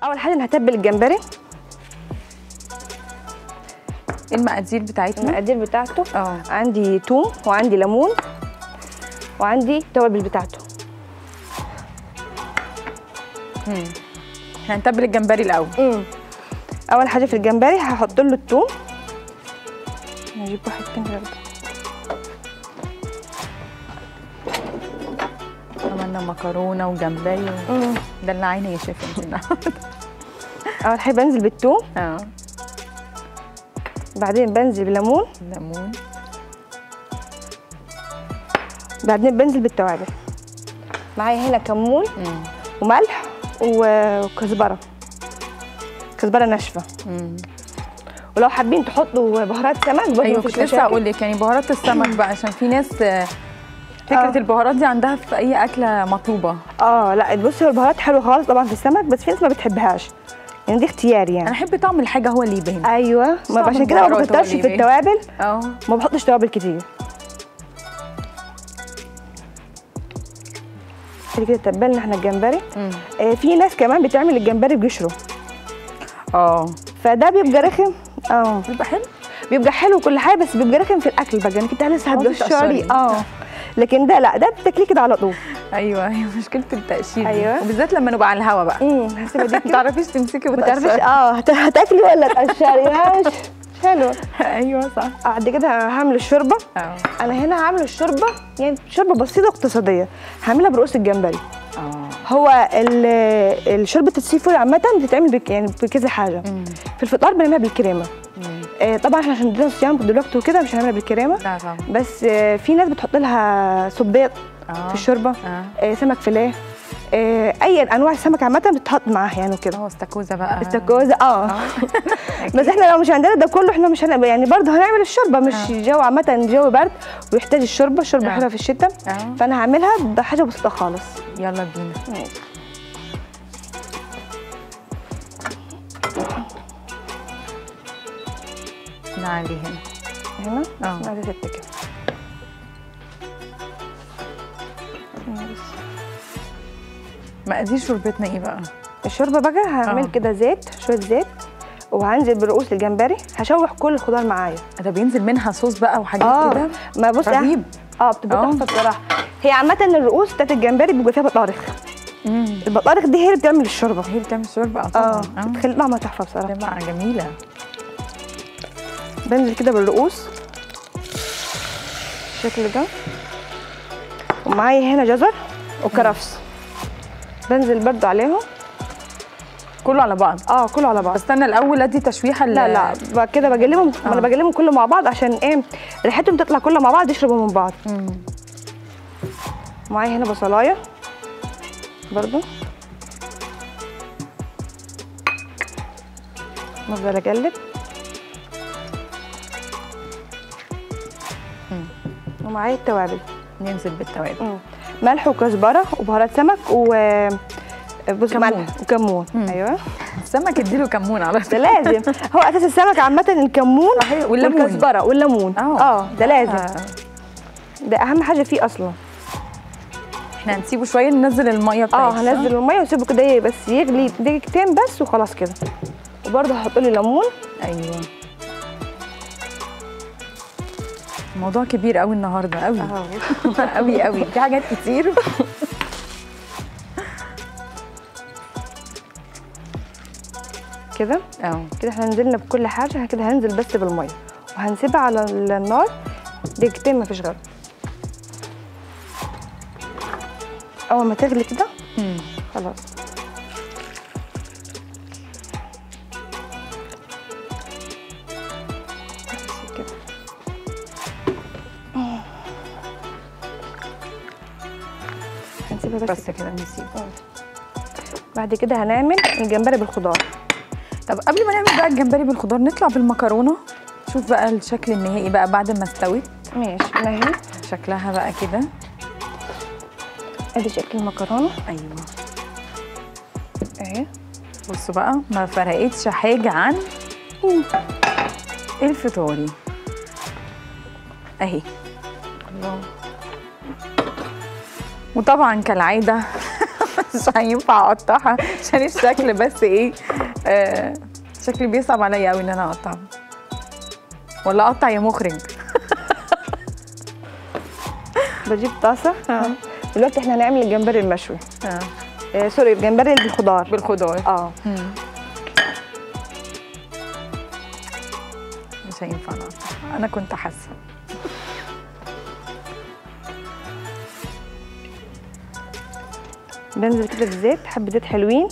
اول حاجه انا هتبل الجمبري المقادير بتاعتنا المقادير بتاعته اه عندي توم وعندي ليمون وعندي التوابل بتاعته مم. هنتبل الجمبري الاول امم اول حاجه في الجمبري هحط له التوم نجيب واحد تاني غير ده. عملنا مكرونه وجمبري و... مم. دلعينا يا شيف انت النهارده اول حاجه بنزل بالثوم اه بعدين بنزل بالليمون ليمون بعدين بنزل بالتوابل معايا هنا كمون مم. وملح و- وكزبره كزبره ناشفه مم. ولو حابين تحطوا بهارات سمك برضه ايوه مفيش كنت لسه مشاكل. هقول لك يعني بهارات السمك بقى عشان في ناس آه، فكره آه. البهارات دي عندها في اي اكله مطلوبه اه لا بصي هو البهارات حلوه خالص طبعا في السمك بس في ناس ما بتحبهاش يعني دي اختياري انا يعني احب طعم الحاجه هو اللي يبان ايوه ما طعم عشان كده ما البهارات هو بكترش اللي في يبان. التوابل اه ما بحطش توابل كتير بعد كده تبلنا احنا الجمبري مم. آه في ناس كمان بتعمل الجمبري بقشره اه فده بيبقى رخم اه بيبقى حلو بيبقى حلو كل حاجه بس بيبقى رخم في الاكل بقى انك انت لسه آه، هتقشري بتقشري. اه لكن ده لا ده بتاكليه كده على طول ايوه ايوه مشكله التقشير دي. أيوة. وبالذات لما نبقى على الهوا بقى امم هسيبها دي ما كده تعرفيش تمسكي ما تعرفيش وتقشري اه هت- هتاكلي ولا تقشري ماشي حلو ايوه صح بعد كده هعمل الشوربه اه انا هنا هعمل الشوربه يعني شوربه بسيطه اقتصاديه هعملها برؤوس الجمبري اه هو ال- الشوربه السي فود عامه بتتعمل بك يعني بكذا حاجه مم. في الفطار بنعملها بالكريمه مم. آه طبعا احنا عشان عندنا صيام دلوقتي وكده مش هنعملها بالكريمه لا طبعا بس آه في ناس بتحط لها صبيط اه في الشوربه اه آه سمك فيليه آه اي انواع السمك عامه بتتحط معاها يعني وكده هو استاكوزا بقى استاكوزا اه اه بس احنا لو مش عندنا ده كله احنا مش هنبقى يعني برضه هنعمل الشوربه مش آه. جو عامه جو برد ويحتاج الشوربه الشوربه آه. حلوه في الشتاء اه فانا هعملها بحاجه بسيطه خالص يلا بينا نعلي هنا هنا آه. بس عايزه ست كده بس. مقادير شوربتنا ايه بقى الشوربه بقى هعمل آه. كده زيت شويه زيت وهنزل برؤوس الجمبري هشوح كل الخضار معايا ده بينزل منها صوص بقى وحاجات اه كده ما بص رهيب اه بتبقى آه. تحفه بصراحه هي عامه الرؤوس بتاعت الجمبري بيبقى فيها بطارخ امم البطارخ دي هي اللي بتعمل الشوربه هي بتعمل شوربه اه اه طبعا اه بتخلي طعمها تحفه بصراحه بتبقى جميله بنزل كده بالرؤوس بالشكل ده ومعايا هنا جزر وكرفس بنزل برضو عليهم كله على بعض اه كله على بعض بستنى الاول ادي تشويحه لا لا بعد كده بجلبهم آه. انا بجلبهم كله مع بعض عشان ايه ريحتهم تطلع كلها مع بعض يشربوا من بعض مم. معايا هنا بصلايه برضو بفضل اقلب مم. ومعايا التوابل ننزل بالتوابل مم. ملح وكزبره وبهارات سمك و بص كمون. ملح وكمون مم. ايوه السمك اديله كمون على ده طول لازم هو اساس السمك عامه الكمون صحيح والليمون والكزبره والليمون اه ده لازم آه. ده اهم حاجه فيه اصلا احنا هنسيبه شويه ننزل الميه اه بتاعته صح؟ هنزل الميه واسيبه كده بس يغلي دقيقتين بس وخلاص كده وبرده هحط له ليمون ايوه الموضوع كبير قوي النهارده قوي قوي قوي في حاجات كتير كده اه كده احنا نزلنا بكل حاجه كده هنزل بس بالميه وهنسيبها على النار دقيقتين مفيش غير اول ما تغلي كده مم. خلاص بس كده هنسيبها بس, بس كده نسيبه بعد كده هنعمل الجمبري بالخضار طب قبل ما نعمل بقى الجمبري بالخضار نطلع بالمكرونه شوف بقى الشكل النهائي بقى بعد ما استوت ماشي ما هي شكلها بقى كده ادي شكل المكرونه ايوه اهي بصوا بقى ما فرقتش حاجه عن الفطاري اهي الله وطبعا كالعاده مش هينفع اقطعها عشان الشكل بس ايه آه شكلي بيصعب عليا قوي ان انا اقطعها ولا اقطع يا مخرج بجيب طاسه دلوقتي احنا هنعمل الجمبري المشوي آه. آه سوري الجمبري اللي بالخضار بالخضار اه مش هينفع انا أقطعها. انا كنت حاسه بنزل كده بزيت حبه زيت حلوين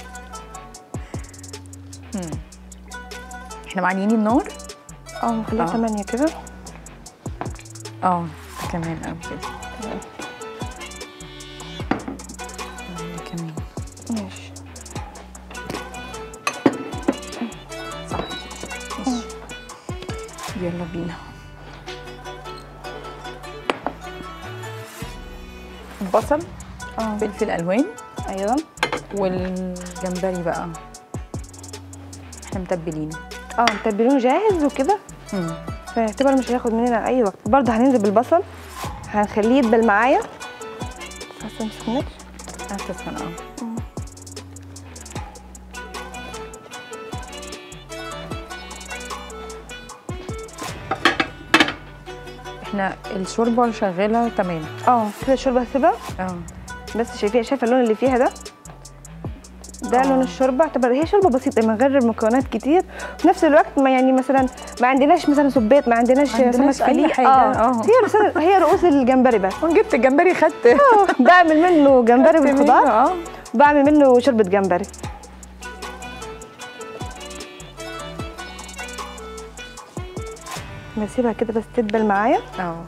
احنا معليين النار اه نخليها آه. 8 كده اه كمان قوي كده آه، كمان ماشي صح ماشي يلا بينا البصل اه فلفل الوان ايوه والجمبري بقى احنا متبلينه اه متبلينه جاهز وكده مم. فيعتبر مش هياخد مننا اي وقت برضه هننزل بالبصل هنخليه يدبل معايا حاسه مش سخنتش اساسا اه احنا الشوربه شغاله تمام اه كده الشوربه هسيبها اه بس شايفين شايفه اللون اللي فيها ده ده آه. لون الشوربه اعتبر هي شوربه بسيطه من غير مكونات كتير في نفس الوقت ما يعني مثلا ما عندناش مثلا سبيت ما عندناش ما عندناش سمك أي فيليه. حاجة، اه آه. هي مثلا هي رؤوس الجمبري بس جبت الجمبري خدت آه، بعمل منه جمبري بالخضار اه بعمل منه شوربه جمبري بسيبها كده بس تدبل معايا اه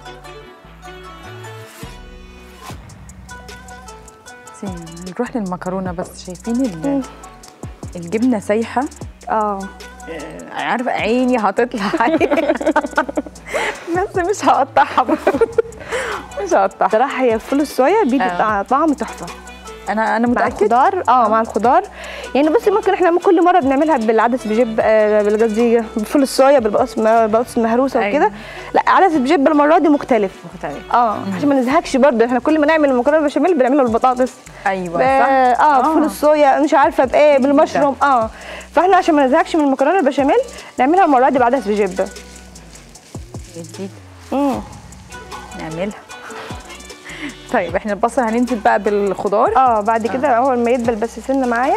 سيبنا، نروح للمكرونه بس شايفين ال- الجبنه سايحه اه آه، عارفه عيني هتطلع عليها بس مش هقطعها برضه. مش هقطعها صراحه هي فول الصويا بيدي آه. طعم تحفه انا انا مع متاكد الخضار اه مع الخضار يعني بصي ممكن احنا كل مره بنعملها بالعدس بجيب آه بالقصدي بفول الصويا بالبقص بالبقص المهروسه أيوة. وكده لا عدس بجيب المره دي مختلف مختلف اه عشان ما نزهقش برضه احنا كل ما نعمل المكرونه بشاميل بنعملها بالبطاطس ايوه ب- صح اه بفول الصويا مش عارفه بايه بالمشروم اه فاحنا عشان ما نزهقش من المكرونه البشاميل نعملها المره دي بعدس بجبه جديد امم نعملها طيب احنا البصل هننزل بقى بالخضار اه بعد كده اول ما يدبل بس سنه معايا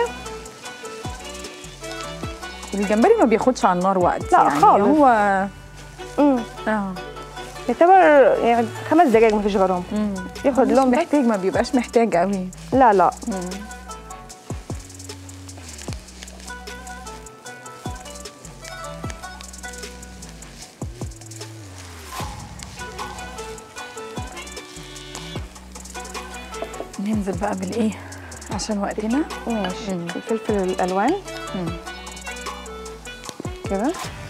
الجمبري ما بياخدش على النار وقت لا يعني خالص. هو امم اه يعتبر يعني خمس دقايق مفيش غرام مم. ياخد مش لون بس محتاج ما بيبقاش محتاج قوي لا لا ننزل بقى بالايه عشان وقتنا ماشي مم. الفلفل الالوان مم. كده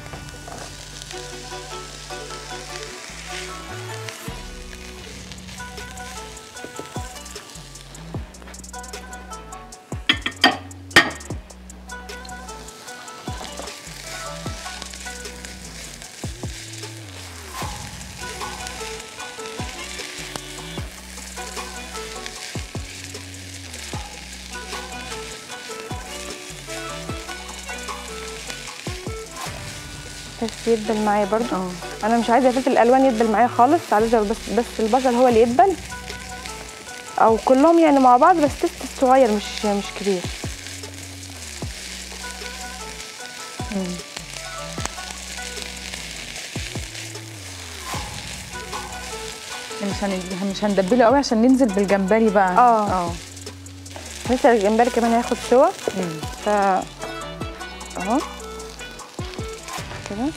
بس يدبل معايا برضو اه انا مش عايزه الفلفل الالوان يدبل معايا خالص عايزه بس بس البصل هو اللي يدبل او كلهم يعني مع بعض بس تست صغير مش مش كبير مش هن... مش هندبله قوي عشان ننزل بالجمبري بقى آه. اه لسه الجمبري كمان هياخد سوا مم. ف اهو كده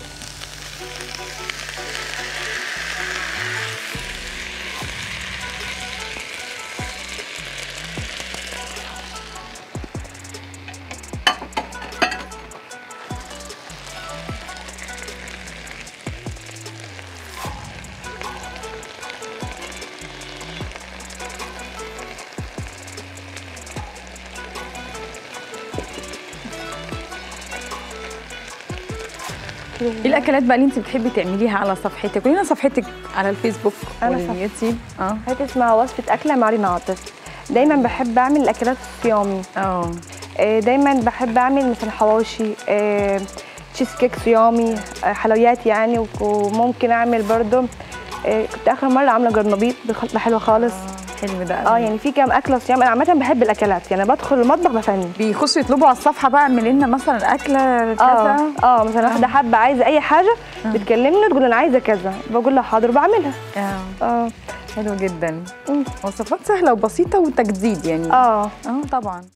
ايه الاكلات بقى اللي انت بتحبي تعمليها على صفحتك قولي لنا صفحتك على الفيسبوك أنا واليوتيوب اه هات اسمها وصفة أكلة مع رينا عاطف دايما بحب اعمل الاكلات الصيامي اه آه، دايما بحب اعمل مثلا حواوشي آه، تشيز كيك صيامي آه، حلويات يعني وك- وممكن اعمل برضو آه، كنت اخر مره عامله جرنبيط بخلطه حلوه خالص حلو ده اه قوي. يعني في كام اكله صيام انا عامه بحب الاكلات يعني بدخل المطبخ بفنن بيخشوا يطلبوا على الصفحه بقى اعملي لنا مثلا اكله اه كذا اه مثلا واحده حابه عايزه اي حاجه بتكلمني تقول انا عايزه كذا بقول لها حاضر بعملها اه اه حلو جدا مم. وصفات سهله وبسيطه وتجديد يعني اه اه طبعا